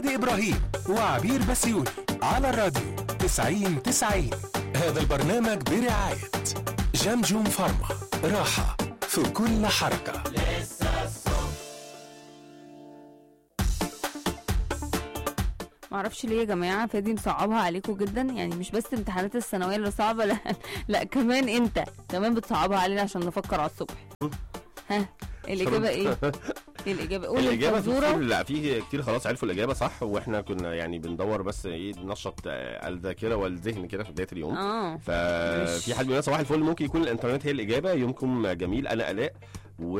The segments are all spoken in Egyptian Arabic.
إبراهيم وعبير بسيوني على الراديو 90 90 هذا البرنامج برعاية جمجم فارما راحة في كل حركة ما اعرفش ليه يا جماعه فادي مصعبها عليكم جدا يعني مش بس امتحانات الثانويه اللي صعبه لا لا كمان انت كمان بتصعبها علينا عشان نفكر على الصبح ها الاجابه ايه ايه الاجابه قول الاجابه في الفزوره كتير لا في كتير خلاص عرفوا الاجابه صح واحنا كنا يعني بندور بس ايه ننشط آه، الذاكره والذهن كده في بدايه اليوم اه ففي حد بيقول صباح الفل ممكن يكون الانترنت هي الاجابه يومكم جميل انا الاء و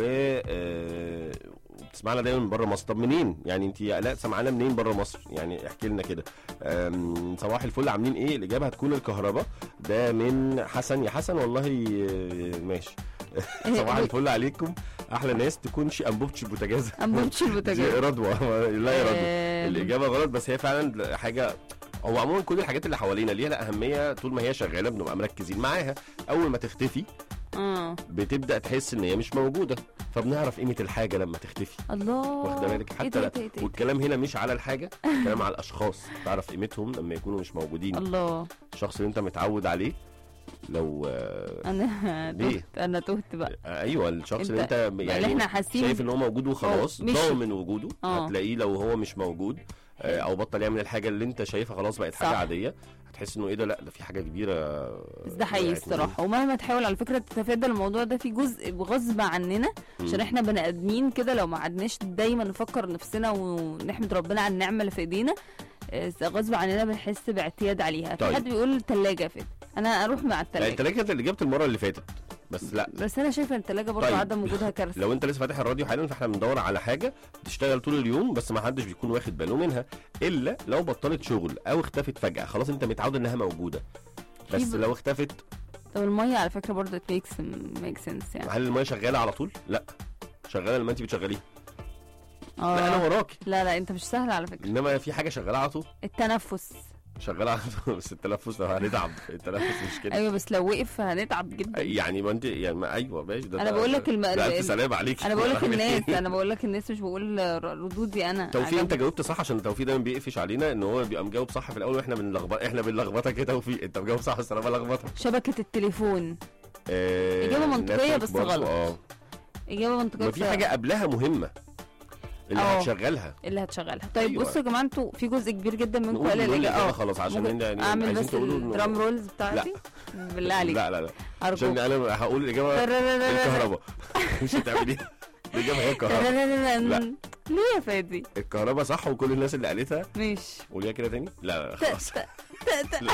آه، بتسمعنا دايما من بره مصر طب منين يعني انت يا الاء سمعانا منين بره مصر يعني احكي لنا كده آم، صباح الفل عاملين ايه الاجابه هتكون الكهرباء ده من حسن يا حسن والله آه، ماشي صباح الفل عليكم احلى ناس تكونش انبوبتش البوتاجاز انبوبتش دي البوتاجاز رضوى لا يا رضوى آم، الاجابه غلط بس هي فعلا حاجه هو عموما كل الحاجات اللي حوالينا ليها لا اهميه طول ما هي شغاله بنبقى مركزين معاها اول ما تختفي اه بتبدا تحس ان هي مش موجوده فبنعرف قيمه الحاجه لما تختفي الله واخده بالك إيه حتى ده، لا إيه ده، إيه ده؟ والكلام هنا مش على الحاجه الكلام على الاشخاص تعرف قيمتهم لما يكونوا مش موجودين الله الشخص اللي انت متعود عليه لو آه، انا ليه؟ تهت انا تهت بقى آه، ايوه الشخص اللي انت- انت اللي يعني احنا حاسين شايف ان هو موجود وخلاص أو مشي. ضامن وجوده اه. هتلاقيه لو هو مش موجود آه، او بطل يعمل الحاجه اللي انت شايفها خلاص بقت حاجه صح. عاديه هتحس انه ايه ده لا ده في حاجه كبيره بس ده حقيقي وقعت مني. الصراحه ومهما تحاول على فكره تتفادى الموضوع ده في جزء غصب عننا عشان مم. احنا بني ادمين كده لو ما قعدناش دايما نفكر نفسنا ونحمد ربنا على النعمه اللي في ايدينا آه، غصب عننا بنحس باعتياد عليها طيب. في حد بيقول الثلاجه فين انا اروح مع لا الثلاجه التلاجه كانت اللي جبت المره اللي فاتت بس لا بس انا شايفه الثلاجه برضه طيب. عدم وجودها كارثه لو انت لسه فاتح الراديو حالا فاحنا بندور على حاجه تشتغل طول اليوم بس ما حدش بيكون واخد باله منها الا لو بطلت شغل او اختفت فجاه خلاص انت متعود انها موجوده بس في ب- لو اختفت طب الميه على فكره برضه ميكس ميك سنس يعني هل الميه شغاله على طول لا شغاله لما انت بتشغليها اه لا انا وراكي لا لا انت مش سهل على فكره انما في حاجه شغاله على طول التنفس شغاله على طول بس التنفس لو هنتعب التنفس مش كده ايوه بس لو وقف هنتعب جدا يعني ما انت يعني ما ايوه ماشي ده انا بقول لك الم... لا ال- الف سلام عليك انا بقول لك الناس انا بقول لك الناس مش بقول ر- ردودي انا توفيق انت عجبني. جاوبت صح عشان توفيق دايما بيقفش علينا ان هو بيبقى مجاوب صح في الاول واحنا بنلخبط احنا بنلخبطك يا توفيق انت مجاوب صح بس انا بلخبطك شبكه التليفون آه إجابة منطقية نتورك بس برضو، غلط. اه اجابه منطقيه ما في بس حاجه قبلها مهمه اللي اه. هتشغلها اللي هتشغلها طيب أيوة. بصوا يا جماعه انتوا في جزء كبير جدا منكم نقول قال نقول الاجابه الإجابة اه خلاص عشان ممكن يعني اعمل عايزين بس تقولوا إنه- الدرام رولز بتاعتي بالله عليك لا لا لا ارجوك عشان انا هقول الاجابه الكهرباء مش هتعملي الاجابه هي الكهرباء لا. ليه يا فادي الكهرباء صح وكل الناس اللي قالتها ماشي قوليها كده تاني لا لا ت- خلاص ت- ت- ت-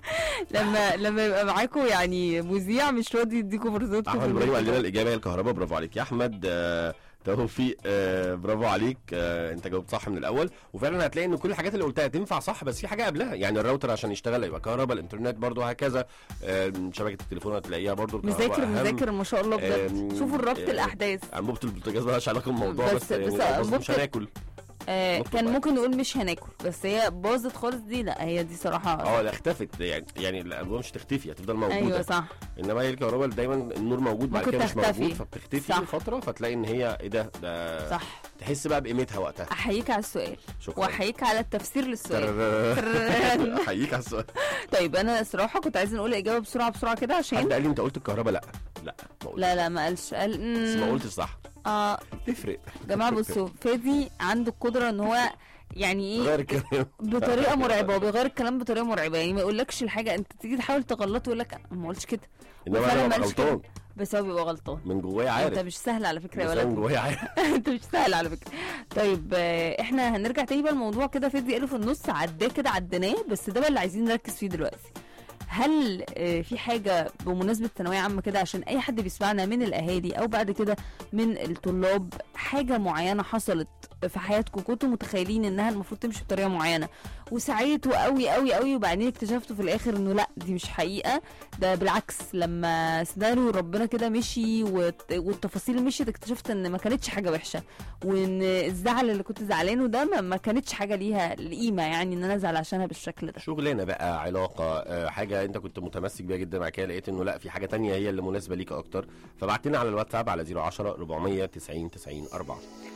لما لما يبقى معاكم يعني مذيع مش راضي يديكم فرصتكم احمد في ابراهيم قال لنا الموضوع. الاجابه هي الكهرباء برافو عليك يا احمد آه، توفيق آه، برافو عليك آه، انت جاوبت صح من الاول وفعلا هتلاقي ان كل الحاجات اللي قلتها تنفع صح بس في حاجه قبلها يعني الراوتر عشان يشتغل يبقى كهرباء الانترنت برضو هكذا آه، شبكه التليفون هتلاقيها برضو الكهرباء مذاكر أهم. مذاكر ما شاء الله بجد آم، شوفوا الربط آه، الاحداث انبوبه البوتاجاز مالهاش علاقه بالموضوع بس- بس, بس, بس يعني مش أنبوبة- هناكل آه نقطة كان بقى. ممكن نقول مش هناكل بس هي باظت خالص دي لا هي دي صراحه اه لا اختفت يعني يعني الانبوبه مش هتختفي هتفضل موجوده ايوه صح انما هي الكهرباء دايما النور موجود بعد ممكن كده مش تختفي. موجود فبتختفي صح. فتره فتلاقي ان هي ايه ده ده صح تحس بقى بقيمتها وقتها احييك على السؤال شكرا واحييك على التفسير للسؤال تررررر. احييك على السؤال طيب انا الصراحه كنت عايزه نقول الاجابه بسرعه بسرعه كده حد عشان قال لي انت قلت الكهرباء لا لا ما قلتش لا لا ما قالش قال بس ما مم. قلتش صح اه تفرق جماعه بصوا فادي عنده القدره ان هو يعني ايه غير الكلام بطريقه مرعبه وبيغير الكلام بطريقه مرعبه يعني ما يقولكش الحاجه انت تيجي تحاول تغلطه يقول لك أنا ما قلتش كده انما وفعلا انا ما ببقى قالش كده. غلطان بس هو بيبقى غلطان من جوايا انت عارف مش سهل على فكره يا بس أنا من ولد جوايا عارف انت مش سهل على فكره طيب آه، احنا هنرجع تاني بقى الموضوع كده فادي قاله في النص عداه كده عديناه بس ده بقى اللي عايزين نركز فيه دلوقتي هل آه، في حاجه بمناسبه ثانويه عامه كده عشان اي حد بيسمعنا من الاهالي او بعد كده من الطلاب حاجه معينه حصلت في حياتكم كنتوا متخيلين انها المفروض تمشي بطريقه معينه وسعيتوا قوي قوي قوي وبعدين اكتشفتوا في الاخر انه لا دي مش حقيقه ده بالعكس لما سيناريو ربنا كده مشي والت- والتفاصيل مشيت اكتشفت ان ما كانتش حاجه وحشه وان الزعل اللي كنت زعلانه ده ما- ما كانتش حاجه ليها القيمه يعني ان انا ازعل عشانها بالشكل ده شغلانه بقى علاقه آه، حاجه انت كنت متمسك بيها جدا بعد كده لقيت انه لا في حاجه تانية هي اللي مناسبه ليك اكتر فبعت لنا على الواتساب على 010 490 90 4